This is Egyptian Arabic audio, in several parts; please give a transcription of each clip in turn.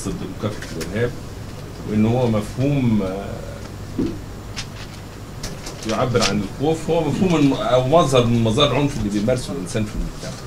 ضد مكافحه الارهاب وان هو مفهوم آه، يعبر عن الخوف هو مفهوم الم- او مظهر من مظاهر العنف اللي بيمارسه الانسان في المجتمع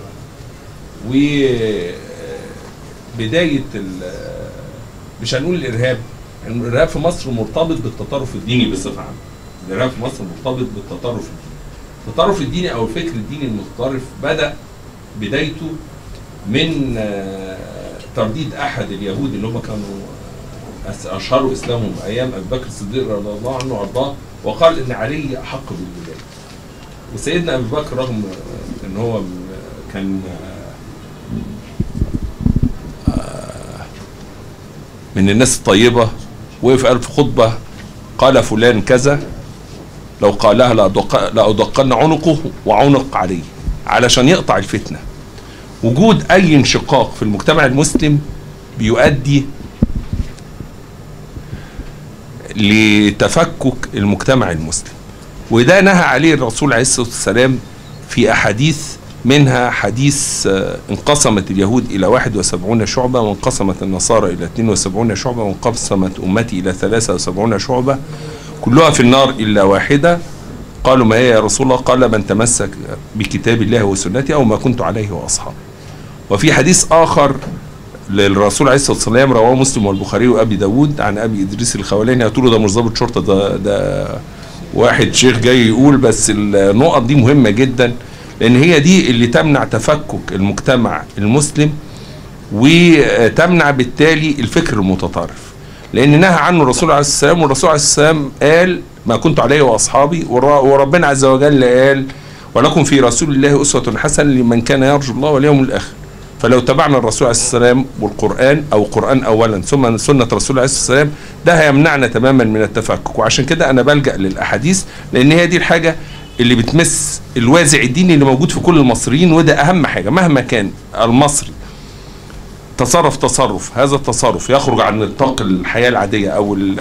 وبدايه مش هنقول الارهاب يعني الارهاب في مصر مرتبط بالتطرف الديني بصفه عامه الارهاب في مصر مرتبط بالتطرف الديني التطرف الديني او الفكر الديني المتطرف بدا بدايته من آه، ترديد احد اليهود اللي هم كانوا أس- اشهروا اسلامهم ايام ابي بكر الصديق رضي الله عنه وارضاه وقال ان علي احق بالولايه وسيدنا ابي بكر رغم آه، ان هو م- كان آه، آه، من الناس الطيبه وقف قال في خطبه قال فلان كذا لو قالها لأدق- لأدقن عنقه وعنق عليه علشان يقطع الفتنة وجود أي انشقاق في المجتمع المسلم بيؤدي لتفكك المجتمع المسلم وده نهى عليه الرسول عليه الصلاة والسلام في أحاديث منها حديث آه، انقسمت اليهود إلى 71 شعبة وانقسمت النصارى إلى 72 شعبة وانقسمت أمتي إلى 73 شعبة كلها في النار إلا واحدة قالوا ما هي يا رسول الله قال من تمسك بكتاب الله وسنتي أو ما كنت عليه وأصحابي وفي حديث آخر للرسول عليه الصلاة والسلام رواه مسلم والبخاري وأبي داود عن أبي إدريس الخولاني قالوا له ده مش ضابط شرطة ده, ده واحد شيخ جاي يقول بس النقط دي مهمة جدا لأن هي دي اللي تمنع تفكك المجتمع المسلم وتمنع بالتالي الفكر المتطرف لان نهى عنه الرسول عليه السلام والرسول عليه السلام قال ما كنت عليه واصحابي ور- وربنا عز وجل قال ولكم في رسول الله اسوه حسنه لمن كان يرجو الله واليوم الاخر فلو تبعنا الرسول عليه السلام والقران او قران اولا ثم سنه الرسول عليه السلام ده هيمنعنا تماما من التفكك وعشان كده انا بلجا للاحاديث لان هي دي الحاجه اللي بتمس الوازع الديني اللي موجود في كل المصريين وده اهم حاجه مهما كان المصري تصرف تصرف هذا التصرف يخرج عن نطاق الحياة العادية أو ال-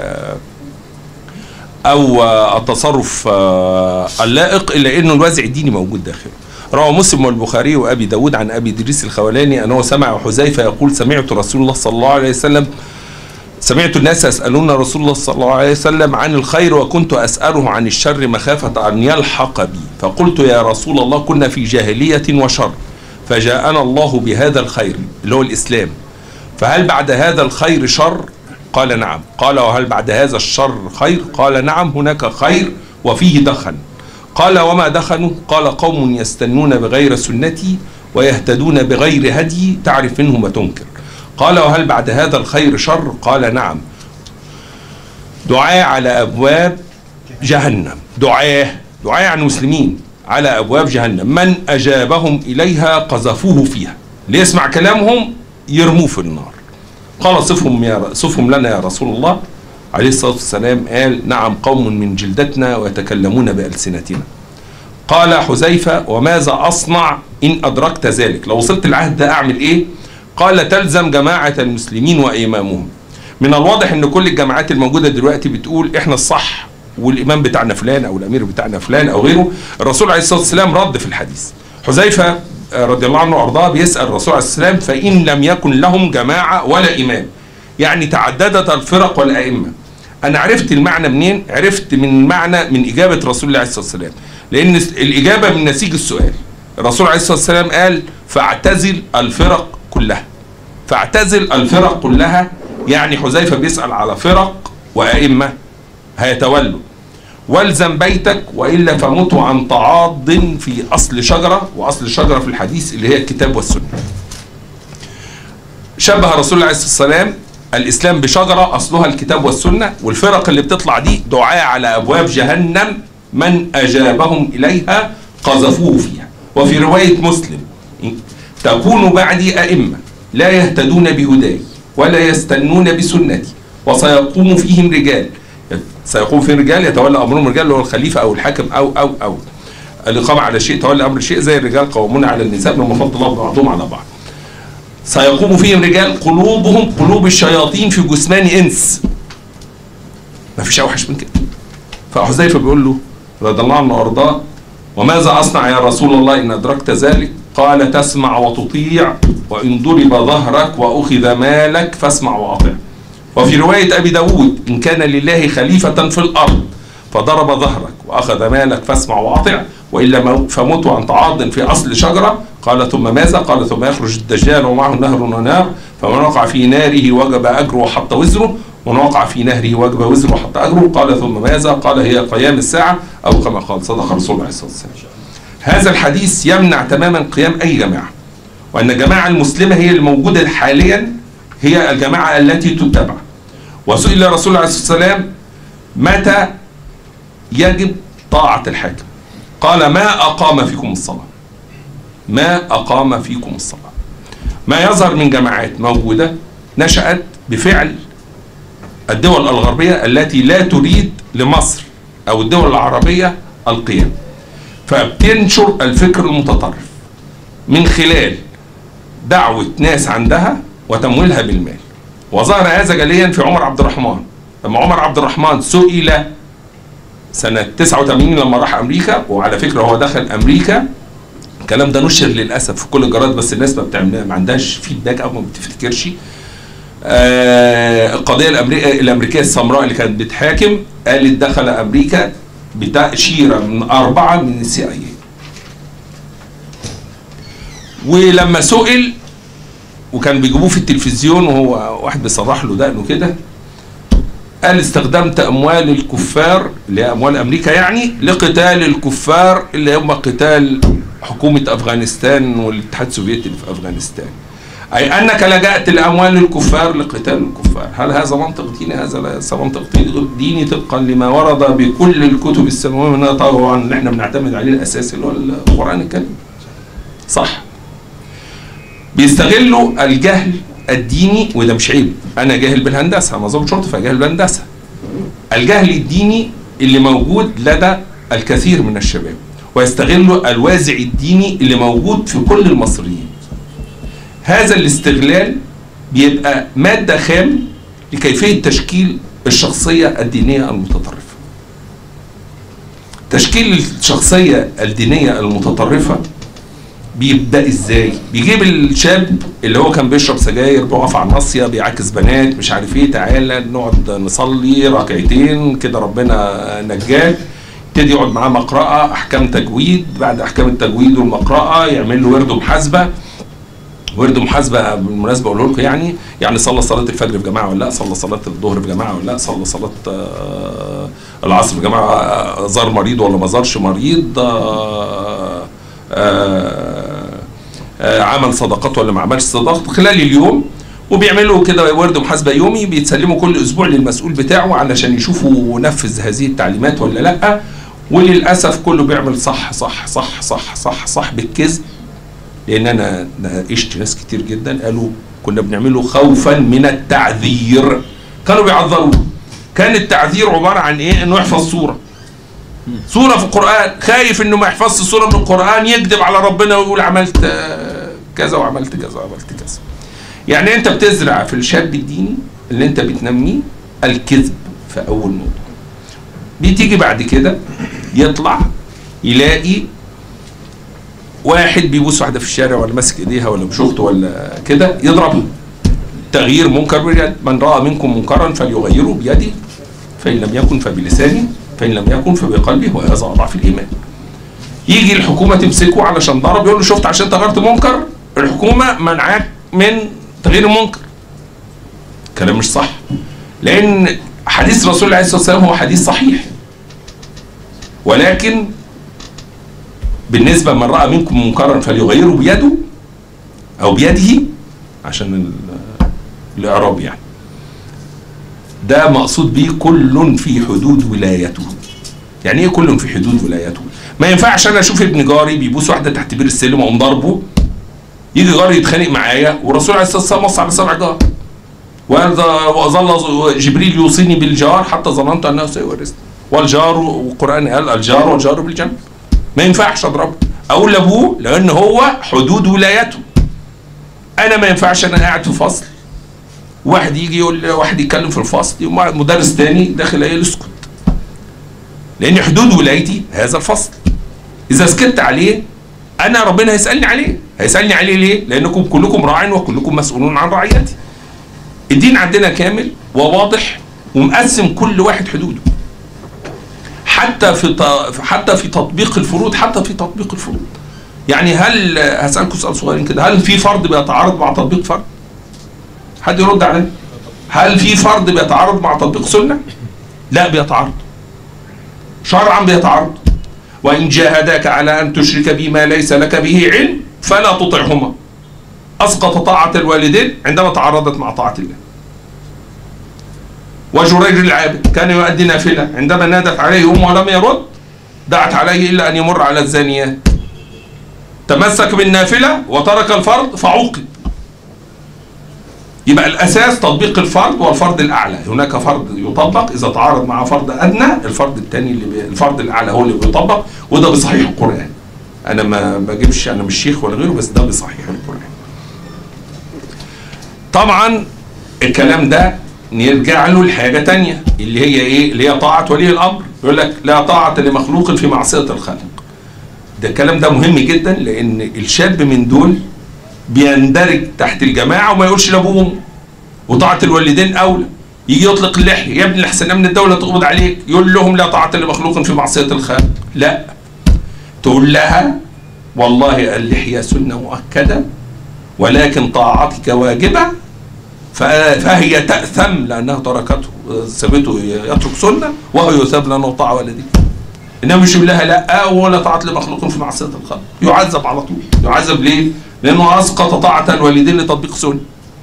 أو آه، التصرف آه، اللائق إلا أنه الوازع الديني موجود داخله روى مسلم والبخاري وأبي داود عن أبي إدريس الخولاني أنه سمع حذيفة يقول سمعت رسول الله صلى الله عليه وسلم سمعت الناس يسألون رسول الله صلى الله عليه وسلم عن الخير وكنت أسأله عن الشر مخافة أن يلحق بي فقلت يا رسول الله كنا في جاهلية وشر فجاءنا الله بهذا الخير اللي هو الإسلام فهل بعد هذا الخير شر قال نعم قال وهل بعد هذا الشر خير قال نعم هناك خير وفيه دخن قال وما دخنوا قال قوم يستنون بغير سنتي ويهتدون بغير هدي تعرف منهم وتنكر قال وهل بعد هذا الخير شر قال نعم دعاء على أبواب جهنم دعاء دعاء عن المسلمين على أبواب جهنم من أجابهم إليها قذفوه فيها ليسمع كلامهم يرموه في النار قال صفهم يا صفهم لنا يا رسول الله عليه الصلاة والسلام قال نعم قوم من جلدتنا ويتكلمون بألسنتنا قال حذيفة وماذا أصنع إن أدركت ذلك لو وصلت العهد ده أعمل إيه قال تلزم جماعة المسلمين وإمامهم من الواضح ان كل الجماعات الموجوده دلوقتي بتقول احنا الصح والامام بتاعنا فلان او الامير بتاعنا فلان او غيره الرسول عليه الصلاه والسلام رد في الحديث حذيفه آه، رضي الله عنه وارضاه بيسال الرسول عليه السلام فان لم يكن لهم جماعه ولا امام يعني تعددت الفرق والائمه انا عرفت المعنى منين عرفت من المعنى من اجابه رسول الله عليه الصلاه والسلام لان الاجابه من نسيج السؤال الرسول عليه الصلاه والسلام قال فاعتزل الفرق كلها فاعتزل الفرق كلها يعني حذيفه بيسال على فرق وائمه هيتولوا والزم بيتك والا فمت عن تعاض في اصل شجره واصل الشجره في الحديث اللي هي الكتاب والسنه. شبه رسول الله عليه الصلاه والسلام الاسلام بشجره اصلها الكتاب والسنه والفرق اللي بتطلع دي دعاء على ابواب جهنم من اجابهم اليها قذفوه فيها وفي روايه مسلم تكون بعدي ائمه لا يهتدون بهداي ولا يستنون بسنتي وسيقوم فيهم رجال سيقوم فيهم رجال يتولى امرهم رجال اللي هو الخليفه او الحاكم او او او الاقامه على شيء تولى امر شيء زي الرجال قوامون على النساء بما فضل الله بعضهم على بعض سيقوم فيهم رجال قلوبهم قلوب الشياطين في جثمان انس ما فيش اوحش من كده فحذيفه بيقول له رضي الله عنه وارضاه وماذا اصنع يا رسول الله ان ادركت ذلك قال تسمع وتطيع وإن ضرب ظهرك وأخذ مالك فاسمع وأطع وفي رواية أبي داود إن كان لله خليفة في الأرض فضرب ظهرك وأخذ مالك فاسمع وأطع وإلا فمت عن تعاض في أصل شجرة قال ثم ماذا؟ قال ثم يخرج الدجال ومعه نهر ونار فمن وقع في ناره وجب أجره وحط وزره ومن وقع في نهره وجب وزره وحط أجره قال ثم ماذا؟ قال هي قيام الساعة أو كما قال صدق رسول الله عليه الصلاة والسلام هذا الحديث يمنع تماما قيام أي جماعة وأن الجماعة المسلمة هي الموجودة حاليا هي الجماعة التي تتبع وسئل رسول الله عليه الصلاة والسلام متى يجب طاعة الحاكم قال ما أقام فيكم الصلاة ما أقام فيكم الصلاة ما يظهر من جماعات موجودة نشأت بفعل الدول الغربية التي لا تريد لمصر أو الدول العربية القيام فبتنشر الفكر المتطرف من خلال دعوة ناس عندها وتمويلها بالمال وظهر هذا جليا في عمر عبد الرحمن لما عمر عبد الرحمن سئل سنة 89 لما راح أمريكا وعلى فكرة هو دخل أمريكا الكلام ده نشر للأسف في كل الجرائد بس الناس ما بتعمل ما عندهاش فيدباك أو ما بتفتكرش آه القضية الأمريكية, الأمريكية السمراء اللي كانت بتحاكم قالت دخل أمريكا بتأشيرة من أربعة من السي اي ولما سئل وكان بيجيبوه في التلفزيون وهو واحد بيصرح له دقنه كده قال استخدمت اموال الكفار اللي هي اموال امريكا يعني لقتال الكفار اللي هم قتال حكومه افغانستان والاتحاد السوفيتي اللي في افغانستان اي انك لجأت لاموال الكفار لقتال الكفار هل هذا منطق ديني هذا ليس منطق ديني طبقا لما ورد بكل الكتب السماويه منها طبعا احنا بنعتمد عليه الاساسي اللي هو القران الكريم صح بيستغلوا الجهل الديني وده مش عيب انا جاهل بالهندسه انا ضابط شرطه فجاهل بالهندسه الجهل الديني اللي موجود لدى الكثير من الشباب ويستغلوا الوازع الديني اللي موجود في كل المصريين هذا الاستغلال بيبقى مادة خام لكيفية تشكيل الشخصية الدينية المتطرفة تشكيل الشخصية الدينية المتطرفة بيبدا ازاي؟ بيجيب الشاب اللي هو كان بيشرب سجاير بيقف على الناصيه بيعاكس بنات مش عارف ايه تعالى نقعد نصلي ركعتين كده ربنا نجاك يبتدي يقعد معاه مقرأة أحكام تجويد بعد أحكام التجويد والمقرأة يعمل له ورد محاسبة ورد محاسبة بالمناسبة أقول لكم يعني يعني صلى صلاة الفجر في جماعة ولا لا صلى صلاة الظهر في جماعة ولا لا صلى صلاة آه العصر في جماعة زار مريض ولا ما زارش مريض آه آه عمل صدقات ولا ما عملش صدقات خلال اليوم وبيعملوا كده ورد محاسبه يومي بيتسلموا كل اسبوع للمسؤول بتاعه علشان يشوفوا نفذ هذه التعليمات ولا لا وللاسف كله بيعمل صح صح صح صح صح صح بالكذب لان انا ناقشت ناس كتير جدا قالوا كنا بنعمله خوفا من التعذير كانوا بيعذروه كان التعذير عباره عن ايه انه يحفظ صوره سورة في القرآن خايف انه ما يحفظش سورة من القرآن يكذب على ربنا ويقول عملت كذا وعملت كذا وعملت كذا يعني انت بتزرع في الشاب الديني اللي انت بتنميه الكذب في اول موضوع بتيجي بعد كده يطلع يلاقي واحد بيبوس واحده في الشارع ولا ماسك ايديها ولا بشوكته ولا كده يضربها تغيير منكر باليد من راى منكم منكرا فليغيره بيده فان لم يكن فبلسانه فإن لم يكن فبقلبه وهذا أضعف الإيمان يجي الحكومة تمسكه علشان ضرب يقول له شفت عشان تغيرت منكر الحكومة منعاك من تغيير المنكر كلام مش صح لأن حديث رسول الله عليه الصلاة والسلام هو حديث صحيح ولكن بالنسبة من رأى منكم منكرا فليغيره بيده أو بيده عشان الإعراب يعني ده مقصود بيه كل في حدود ولايته يعني ايه كل في حدود ولايته ما ينفعش انا اشوف ابن جاري بيبوس واحده تحت بير السلم واقوم ضربه يجي جاري يتخانق معايا والرسول عليه الصلاه والسلام وصى على سبع جار وظل جبريل يوصيني بالجار حتى ظننت انه سيورثني والجار والقران قال الجار والجار بالجنب ما ينفعش اضربه اقول لابوه لان هو حدود ولايته انا ما ينفعش انا قاعد في فصل واحد يجي يقول واحد يتكلم في الفصل مدرس تاني داخل قايل اسكت لان حدود ولايتي هذا الفصل اذا سكت عليه انا ربنا هيسالني عليه هيسالني عليه ليه لانكم كلكم راع وكلكم مسؤولون عن رعيته الدين عندنا كامل وواضح ومقسم كل واحد حدوده حتى في حتى في تطبيق الفروض حتى في تطبيق الفروض يعني هل هسالكم سؤال صغير كده هل في فرض بيتعارض مع تطبيق فرض حد يرد عليه هل في فرض بيتعارض مع تطبيق سنه لا بيتعارض شرعا بيتعارض وإن جاهداك على أن تشرك بما ليس لك به علم فلا تطعهما أسقط طاعة الوالدين عندما تعارضت مع طاعة الله وجريج العابد كان يؤدي نافلة عندما نادت عليه أمه ولم يرد دعت عليه إلا أن يمر على الزانيات تمسك بالنافلة وترك الفرض فعوقب يبقى الاساس تطبيق الفرض والفرض الاعلى هناك فرض يطبق اذا تعارض مع فرض ادنى الفرض الثاني اللي بي... الفرض الاعلى هو اللي بيطبق وده بصحيح القران انا ما بجيبش انا مش شيخ ولا غيره بس ده بصحيح القران طبعا الكلام ده نرجع له لحاجه تانية اللي هي ايه اللي هي طاعه ولي الامر يقول لك لا طاعه لمخلوق في معصيه الخالق ده الكلام ده مهم جدا لان الشاب من دول بيندرج تحت الجماعه وما يقولش لابوه وامه وطاعه الوالدين اولى يجي يطلق اللحيه يا ابن الحسن من الدوله تقبض عليك يقول لهم لا طاعه لمخلوق في معصيه الخالق لا تقول لها والله اللحيه سنه مؤكده ولكن طاعتك واجبه فهي تأثم لأنها تركته سابته يترك سنة وهو يثاب لأنه طاع والديه إنما مش يقول لها لا ولا طاعة لمخلوق في معصية الخلق يعذب على طول يعذب ليه؟ لأنه أسقط طاعة الوالدين لتطبيق سنة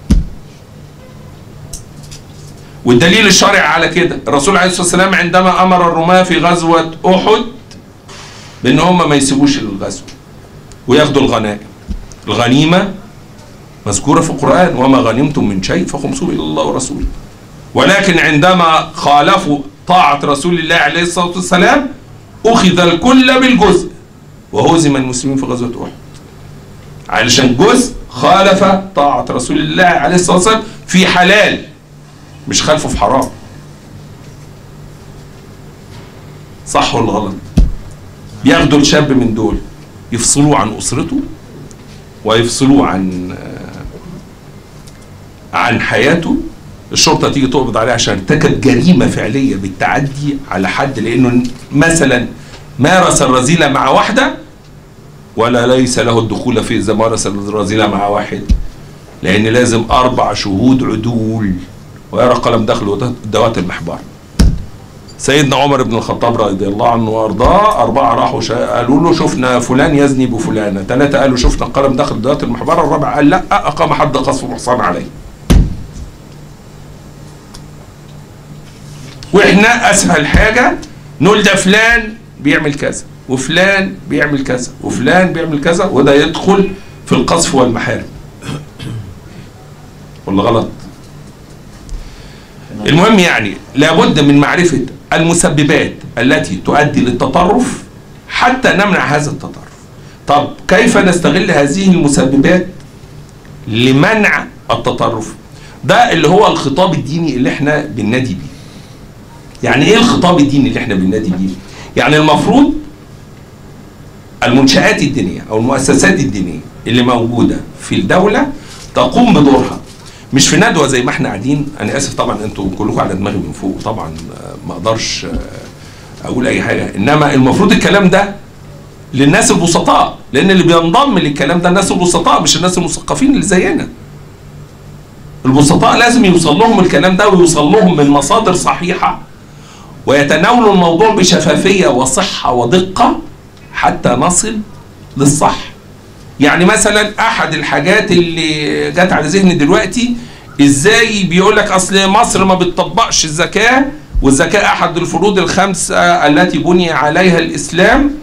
والدليل الشرعي على كده الرسول عليه الصلاة والسلام عندما أمر الرماة في غزوة أحد بأن هم ما يسيبوش الغزو وياخدوا الغنائم الغنيمة مذكورة في القرآن وما غنمتم من شيء فخمسوه إلى الله ورسوله ولكن عندما خالفوا طاعة رسول الله عليه الصلاة والسلام أخذ الكل بالجزء وهزم المسلمين في غزوة أحد علشان جزء خالف طاعة رسول الله عليه الصلاة والسلام في حلال مش خالفه في حرام صح ولا غلط بياخدوا الشاب من دول يفصلوه عن أسرته ويفصلوه عن عن حياته الشرطه تيجي تقبض عليه عشان ارتكب جريمه فعليه بالتعدي على حد لانه مثلا مارس الرذيله مع واحده ولا ليس له الدخول في اذا مارس الرذيله مع واحد لان لازم اربع شهود عدول ويرى قلم داخل ذوات المحبار سيدنا عمر بن الخطاب رضي الله عنه وارضاه أربعة راحوا قالوا له شفنا فلان يزني بفلانة ثلاثة قالوا شفنا قلم داخل ذوات المحبار الرابع قال لا أقام حد قصف محصن عليه واحنا اسهل حاجه نقول ده فلان بيعمل كذا وفلان بيعمل كذا وفلان بيعمل كذا وده يدخل في القذف والمحارم ولا غلط المهم يعني لابد من معرفة المسببات التي تؤدي للتطرف حتى نمنع هذا التطرف طب كيف نستغل هذه المسببات لمنع التطرف ده اللي هو الخطاب الديني اللي احنا بننادي بيه يعني ايه الخطاب الديني اللي احنا بننادي بيه يعني المفروض المنشآت الدينية أو المؤسسات الدينية اللي موجودة في الدولة تقوم بدورها مش في ندوة زي ما احنا قاعدين أنا آسف طبعا أنتوا كلكم على دماغي من فوق طبعا ما أقدرش أقول أي حاجة إنما المفروض الكلام ده للناس البسطاء لأن اللي بينضم للكلام ده الناس البسطاء مش الناس المثقفين اللي زينا البسطاء لازم يوصل لهم الكلام ده ويوصل لهم من مصادر صحيحة ويتناولوا الموضوع بشفافية وصحة ودقة حتى نصل للصح يعني مثلا احد الحاجات اللي جت على ذهني دلوقتي ازاي بيقول لك اصل مصر ما بتطبقش الزكاه والزكاه احد الفروض الخمسه التي بني عليها الاسلام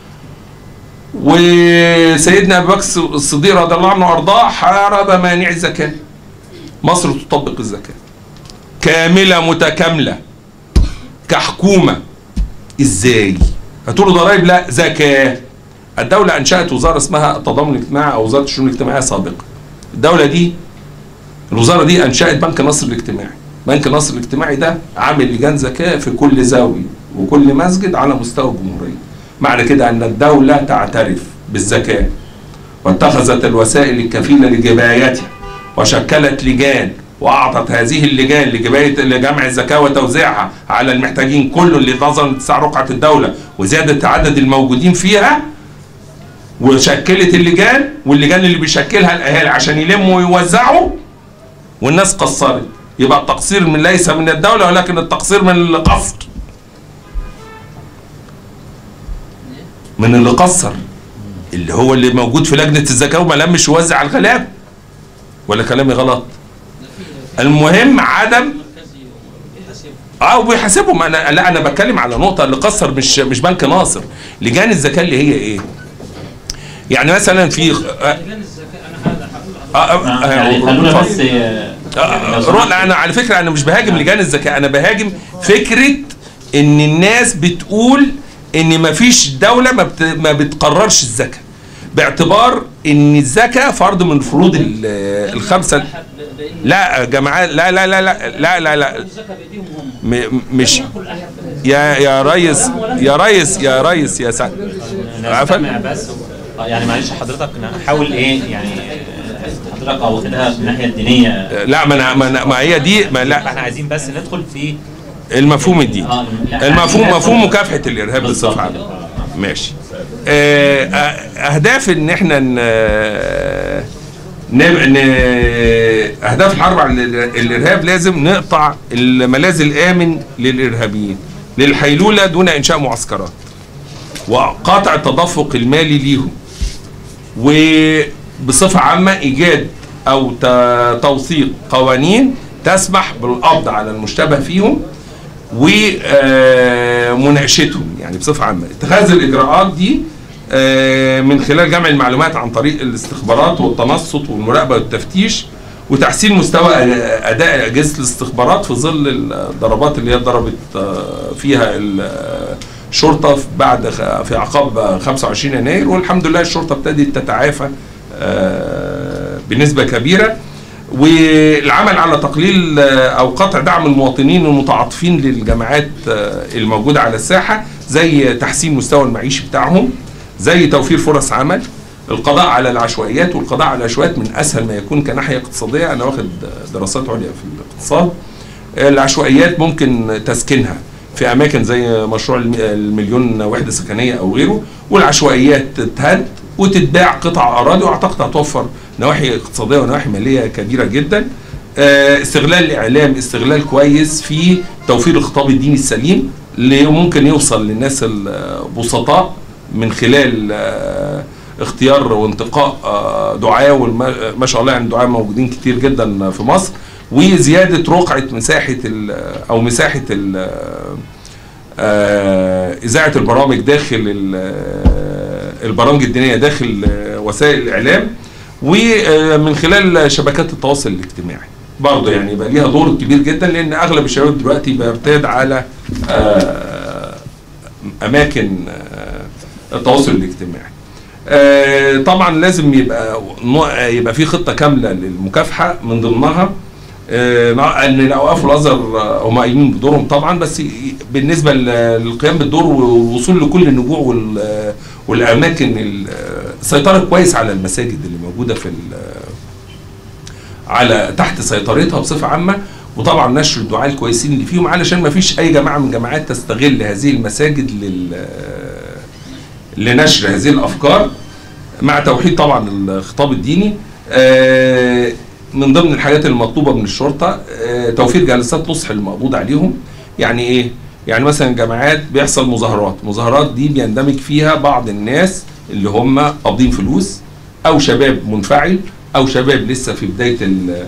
وسيدنا ابو بكر الصديق رضي الله عنه وارضاه حارب مانع الزكاه مصر تطبق الزكاه كامله متكامله كحكومه ازاي هتقولوا ضرائب لا زكاه الدولة أنشأت وزارة اسمها التضامن الاجتماعي أو وزارة الشؤون الاجتماعية سابقا. الدولة دي الوزارة دي أنشأت بنك النصر الاجتماعي. بنك النصر الاجتماعي ده عامل لجان زكاة في كل زاوية وكل مسجد على مستوى الجمهورية. معنى كده أن الدولة تعترف بالزكاة واتخذت الوسائل الكفيلة لجبايتها وشكلت لجان واعطت هذه اللجان لجبايه لجمع الزكاه وتوزيعها على المحتاجين كل اللي نظرا لاتساع رقعه الدوله وزياده عدد الموجودين فيها وشكلت اللجان واللجان اللي بيشكلها الاهالي عشان يلموا ويوزعوا والناس قصرت يبقى التقصير من ليس من الدوله ولكن التقصير من اللي قصر من اللي قصر اللي هو اللي موجود في لجنه الزكاه وما لمش يوزع على الغلابه ولا كلامي غلط المهم عدم اه وبيحاسبهم انا لا انا بتكلم على نقطه اللي قصر مش مش بنك ناصر لجان الزكاه اللي هي ايه يعني مثلا في آه آه آه يعني خلونا بس آه، رو- لا انا على فكره انا مش بهاجم لجان الزكاه انا بهاجم فكره ان الناس بتقول ان مفيش دوله ما, بت... ما بتقررش الزكاه باعتبار ان الزكاه فرض من فروض ال- الخمسه لا جماعات لا لا لا لا لا لا, لا. م... مش يا يا ريس يا ريس يا ريس يا سعد عفوا نستمع بس آه، يعني معلش حضرتك نحاول ايه يعني حضرتك اه واخدها من الناحيه الدينيه لا ما أنا- ما, أنا- ما هي دي ما لا احنا عايزين بس ندخل في المفهوم الديني اه لا، المفهوم عايزين مفهوم ندخل- مكافحه الارهاب بالظبط بصفه كده. عامه ماشي آه، آه، اهداف ان احنا ن... ن... ن... اهداف الحرب على ال- الارهاب لازم نقطع الملاذ الامن للارهابيين للحيلوله دون انشاء معسكرات وقطع التدفق المالي ليهم وبصفه عامه ايجاد او ت- توثيق قوانين تسمح بالقبض على المشتبه فيهم ومناقشتهم يعني بصفه عامه اتخاذ الاجراءات دي آه، من خلال جمع المعلومات عن طريق الاستخبارات والتنصت والمراقبه والتفتيش وتحسين مستوى اداء اجهزه الاستخبارات في ظل الضربات اللي هي ضربت آه، فيها الشرطه في- بعد خ- في اعقاب 25 يناير والحمد لله الشرطه ابتدت تتعافى آه، بنسبه كبيره والعمل على تقليل آه، او قطع دعم المواطنين المتعاطفين للجماعات آه، الموجوده على الساحه زي تحسين مستوى المعيشي بتاعهم زي توفير فرص عمل القضاء على العشوائيات والقضاء على العشوائيات من اسهل ما يكون كناحيه اقتصاديه انا واخد دراسات عليا في الاقتصاد العشوائيات ممكن تسكينها في اماكن زي مشروع الم- المليون وحده سكنيه او غيره والعشوائيات تتهد وتتباع قطع اراضي واعتقد هتوفر نواحي اقتصاديه ونواحي ماليه كبيره جدا آه، استغلال الاعلام استغلال كويس في توفير الخطاب الديني السليم اللي ممكن يوصل للناس البسطاء من خلال آه، اختيار وانتقاء آه، دعاة وما شاء الله يعني دعاة موجودين كتير جدا في مصر وزيادة رقعة مساحة ال- أو مساحة ال- آه، إذاعة البرامج داخل ال- البرامج الدينية داخل آه، وسائل الإعلام ومن خلال شبكات التواصل الاجتماعي برضه يعني يبقى ليها دور كبير جدا لأن أغلب الشباب دلوقتي بيرتاد على آه، أماكن آه، التواصل الاجتماعي آه، طبعا لازم يبقى نوع- يبقى في خطه كامله للمكافحه من ضمنها آه، مع ان الاوقاف والازهر آه، هم قايمين بدورهم طبعا بس ي- بالنسبه ل- للقيام بالدور والوصول لكل النجوع وال- آه، والاماكن ال- آه، السيطره كويس على المساجد اللي موجوده في ال- على تحت سيطرتها بصفه عامه وطبعا نشر الدعاء الكويسين اللي فيهم علشان ما فيش اي جماعه من جماعات تستغل هذه المساجد لل آه، لنشر هذه الافكار مع توحيد طبعا الخطاب الديني آه، من ضمن الحاجات المطلوبه من الشرطه آه، توفير جلسات نصح المقبوض عليهم يعني ايه يعني مثلا جماعات بيحصل مظاهرات مظاهرات دي بيندمج فيها بعض الناس اللي هم قابضين فلوس او شباب منفعل او شباب لسه في بدايه ال-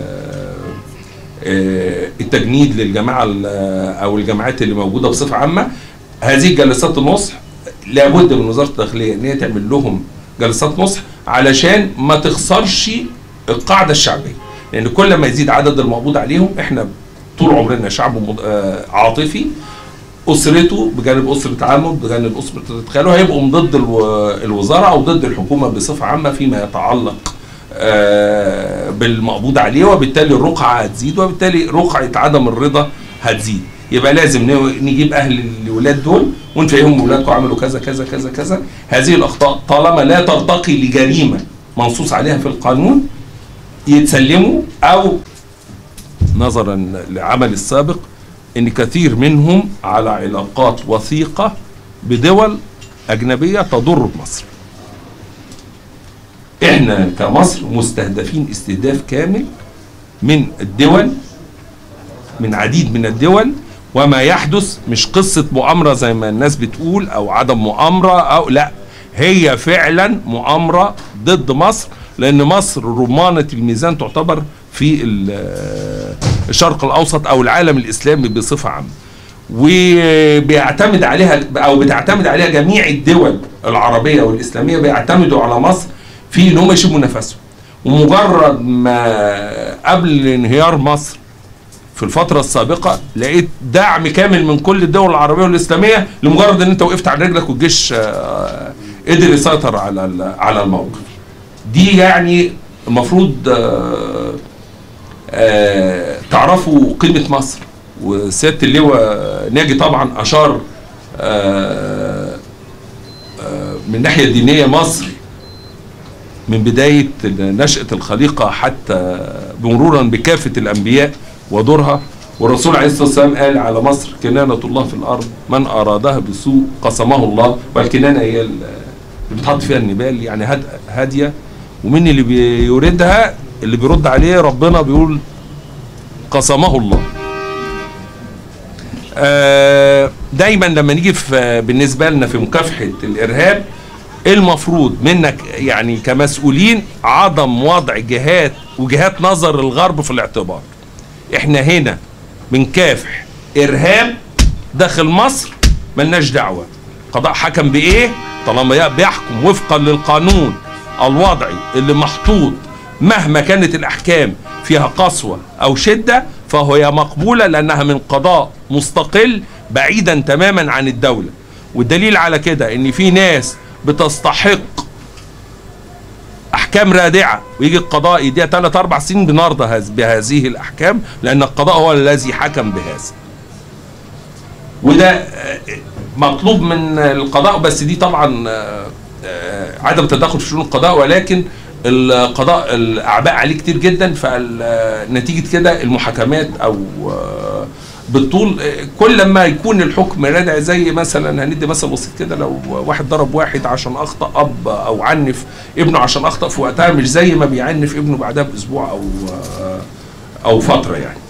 آه، التجنيد للجماعه ال- او الجماعات اللي موجوده بصفه عامه هذه جلسات النصح لابد من وزاره الداخليه ان هي تعمل لهم جلسات نصح علشان ما تخسرش القاعده الشعبيه لان كل ما يزيد عدد المقبوض عليهم احنا طول عمرنا شعب مض- آه، عاطفي اسرته بجانب اسره عمه بجانب اسره خاله هيبقوا من ضد الو- الوزاره او ضد الحكومه بصفه عامه فيما يتعلق آه، بالمقبوض عليه وبالتالي الرقعه هتزيد وبالتالي رقعه عدم الرضا هتزيد يبقى لازم نو- نجيب اهل الولاد دول ونفهمهم ولادكم عملوا كذا كذا كذا كذا هذه الاخطاء طالما لا ترتقي لجريمه منصوص عليها في القانون يتسلموا او نظرا لعمل السابق ان كثير منهم على علاقات وثيقه بدول اجنبيه تضر بمصر احنا كمصر مستهدفين استهداف كامل من الدول من عديد من الدول وما يحدث مش قصة مؤامرة زي ما الناس بتقول أو عدم مؤامرة أو لا هي فعلا مؤامرة ضد مصر لأن مصر رمانة الميزان تعتبر في ال- الشرق الأوسط أو العالم الإسلامي بصفة عامة وبيعتمد عليها أو بتعتمد عليها جميع الدول العربية والإسلامية بيعتمدوا على مصر في إن هم يشموا نفسهم ومجرد ما قبل انهيار مصر في الفترة السابقة لقيت دعم كامل من كل الدول العربية والإسلامية لمجرد إن أنت وقفت على رجلك والجيش آه، قدر يسيطر على ال- على الموقف. دي يعني المفروض آه، آه، تعرفوا قيمة مصر وسيادة اللواء ناجي طبعا أشار آه، آه، من الناحية الدينية مصر من بداية نشأة الخليقة حتى مرورا بكافة الأنبياء ودورها والرسول عليه الصلاة والسلام قال على مصر كنانة الله في الأرض من أرادها بسوء قسمه الله والكنانة هي ال- اللي بتحط فيها النبال يعني هاد هادية ومن اللي بيوردها اللي بيرد عليه ربنا بيقول قسمه الله آه، دايما لما نيجي في بالنسبه لنا في مكافحه الارهاب المفروض منك يعني كمسؤولين عدم وضع جهات وجهات نظر الغرب في الاعتبار احنا هنا بنكافح ارهاب داخل مصر ملناش دعوه قضاء حكم بايه طالما بيحكم وفقا للقانون الوضعي اللي محطوط مهما كانت الاحكام فيها قسوه او شده فهي مقبوله لانها من قضاء مستقل بعيدا تماما عن الدوله والدليل على كده ان في ناس بتستحق احكام رادعه ويجي القضاء يديها 3 4 سنين بنرضى هذ- بهذه الاحكام لان القضاء هو الذي حكم بهذا وده آه، مطلوب من القضاء بس دي طبعا آه، آه، عدم التدخل في شؤون القضاء ولكن القضاء الاعباء عليه كتير جدا فنتيجه كده المحاكمات او آه، بالطول آه، كل ما يكون الحكم رادع زي مثلا هندي مثل بسيط كده لو واحد ضرب واحد عشان اخطا اب او عنف ابنه عشان اخطا في وقتها مش زي ما بيعنف ابنه بعدها باسبوع او آه، او فتره يعني